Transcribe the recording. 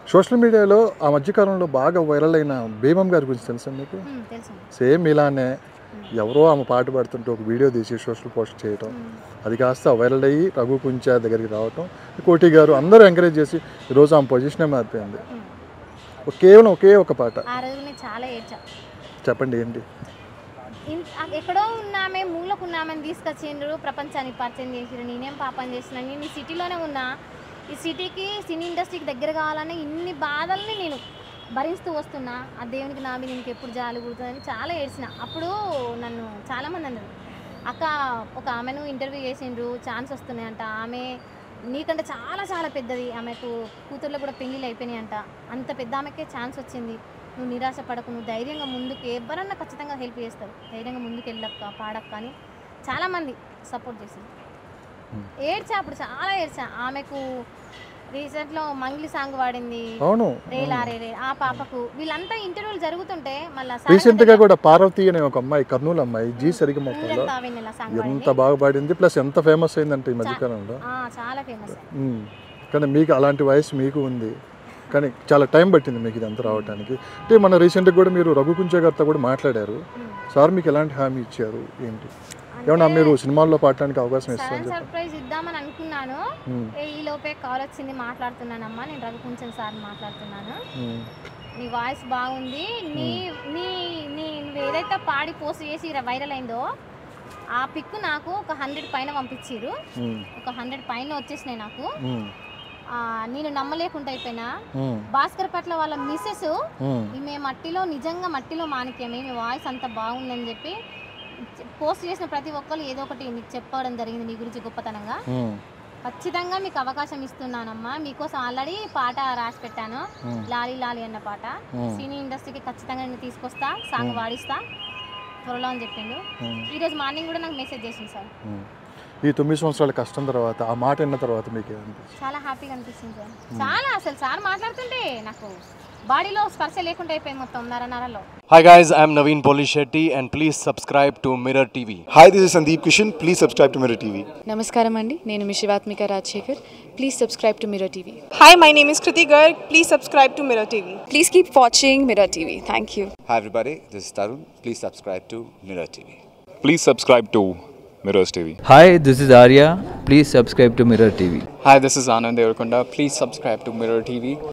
Social మీడియాలో ఆ మధ్యకాలంలో బాగా వైరల్ అయిన భీమం గారి గురించి తెలుసా మీకు ఉమ్, తెలుసు సేమ్ ఇలానే ఎవరో ఆమె పాట పాడుతుంటే ఒక వీడియో తీసి సోషల్ పోస్ట్ చేయటం అది కాస్త వైరల్ అయ్యి రఘు కుంచా దగ్గరికి రావటం కోటి గారు అందరూ ఎంకరేజ్ చేసి ఈరోజు ఆమె పొజిషనే మారిపోయింది ఉమ్. ఒక- కేవలం ఒకే ఒక పాట ఆ రోజు నేను చాలా ఏడ్చా చెప్పండి ఏంటి ఇన్- ఆ- ఎక్కడో ఉన్నామే మూలకు ఉన్నామని తీసుకొచ్చిండ్రు ప్రపంచానికి పరిచయం చేసిరు నేనేం పాపం చేసిన నేను ఈ సిటీలోనే ఉన్నా ఈ సిటీకి సినీ ఇండస్ట్రీకి దగ్గర కావాలని ఇన్ని బాధల్ని నేను భరిస్తూ వస్తున్నా ఆ దేవునికి నా మీద ఇంక ఎప్పుడు జాలి కుడుతుందని చాలా ఏడ్చిన అప్పుడు నన్ను చాలామంది అన్నారు అక్క ఒక ఆమెను ఇంటర్వ్యూ చేసిండ్రు ఛాన్స్ వస్తున్నాయంట ఆమె నీకంటే చాలా చాలా పెద్దది ఆమెకు కూతుర్లో కూడా పెళ్ళిళ్ళు అయిపోయినాయి అంట అంత పెద్ద ఆమెకే ఛాన్స్ వచ్చింది నువ్వు నిరాశ పడకు నువ్వు ధైర్యంగా ముందుకు ఎవరన్నా ఖచ్చితంగా హెల్ప్ చేస్తారు ధైర్యంగా ముందుకు వెళ్ళక్క పాడక్క అని చాలామంది సపోర్ట్ చేసింది Hmm. ఏడ్చా అప్పుడు చాలా ఏడ్చా ఆమెకు రీసెంట్లో మంగ్లీ సాంగ్ పాడింది అవును రేలా రే రే ఆ పాపకు వీళ్ళంతా ఇంటర్వ్యూలు జరుగుతుంటే మళ్ళీ రీసెంట్ గా కూడా పార్వతి అనే ఒక అమ్మాయి కర్నూలు అమ్మాయి జీ సరిగ మొక్కలో సాంగ్ ఎంత పాడింది బాగా పాడింది ప్లస్ ఎంత ఫేమస్ అయిందంటే ఈ మధ్యకాలంలో ఆ, చాలా ఫేమస్ ఉమ్. కానీ మీకు అలాంటి వయసు మీకు ఉంది కానీ చాలా టైం పట్టింది మీకు ఇదంతా రావడానికి అంటే మన రీసెంట్గా కూడా మీరు రఘు కుంచే గారితో కూడా మాట్లాడారు సార్ మీకు ఎలాంటి హామీ ఇచ్చారు ఏంటి ఏమన్నా మీరు సినిమాల్లో పాడటానికి అవకాశం ఇస్తారని సడన్ చెప్పి సర్ప్రైజ్ ఇద్దామని అనుకున్నాను ఉమ్, ఏ ఈ లోపే కాల్ వచ్చింది మాట్లాడుతున్నానమ్మా నేను రఘుకుంచన్ సార్ మాట్లాడుతున్నాను ఉమ్, నీ వాయిస్ బాగుంది నీ నీ నీ నువ్వు ఏదైతే పాడి పోస్ట్ చేసి వైరల్ అయిందో ఆ పిక్ నాకు ఒక హండ్రెడ్ పైన పంపించారు ఉమ్, ఒక హండ్రెడ్ పైన వచ్చేసినాయి నాకు ఉమ్, ఆ, నేను నమ్మలేకుండా అయిపోయినా ఉమ్, భాస్కర్ పట్ల వాళ్ళ మిస్సెస్ ఉమ్, ఈమె మట్టిలో నిజంగా మట్టిలో మాణిక్యం ఈమె వాయిస్ అంత బాగుందని చెప్పి పోస్ట్ చేసిన ప్రతి ఒక్కరు ఏదో ఒకటి నీకు చెప్పడం జరిగింది నీ గురించి గొప్పతనంగా ఉమ్, ఖచ్చితంగా మీకు అవకాశం ఇస్తున్నానమ్మా మీకోసం ఆల్రెడీ పాట రాసి పెట్టాను ఉమ్, లాలి లాలి అన్న పాట ఉమ్, సినీ ఇండస్ట్రీకి ఖచ్చితంగా నేను తీసుకొస్తా సాంగ్ వాడిస్తా త్వరలో అని చెప్పిండు ఉమ్, ఈరోజు మార్నింగ్ కూడా నాకు మెసేజ్ చేసింది సార్ ఉమ్. ఈ తొమ్మిది సంవత్సరాల కష్టం తర్వాత ఆ మాట విన్న తర్వాత మీకు ఏమనిపించింది చాలా హ్యాపీగా అనిపిస్తుంది సార్ చాలా అసలు సార్ మాట్లాడుతుంటే నాకు బాడీలో స్పర్శ లేకుండా అయిపోయింది మొత్తం నర నరలో Hi guys, I'm Naveen Polishetty and please subscribe to Mirror TV. Hi, this is Sandeep Kishan. Please subscribe to Mirror TV. నమస్కారం అండి నేను మీ Shivathmika Rajasekhar please subscribe to Mirror TV Hi, my name is Kriti Garg. Please subscribe to Mirror TV. Please keep watching Mirror TV thank you Hi everybody, this is Tarun. Please subscribe to Mirror TV. Please subscribe to Mirrors TV. Hi, this is Arya. Please subscribe to Mirror TV. Hi, this is Anand Devarkonda. Please subscribe to Mirror TV.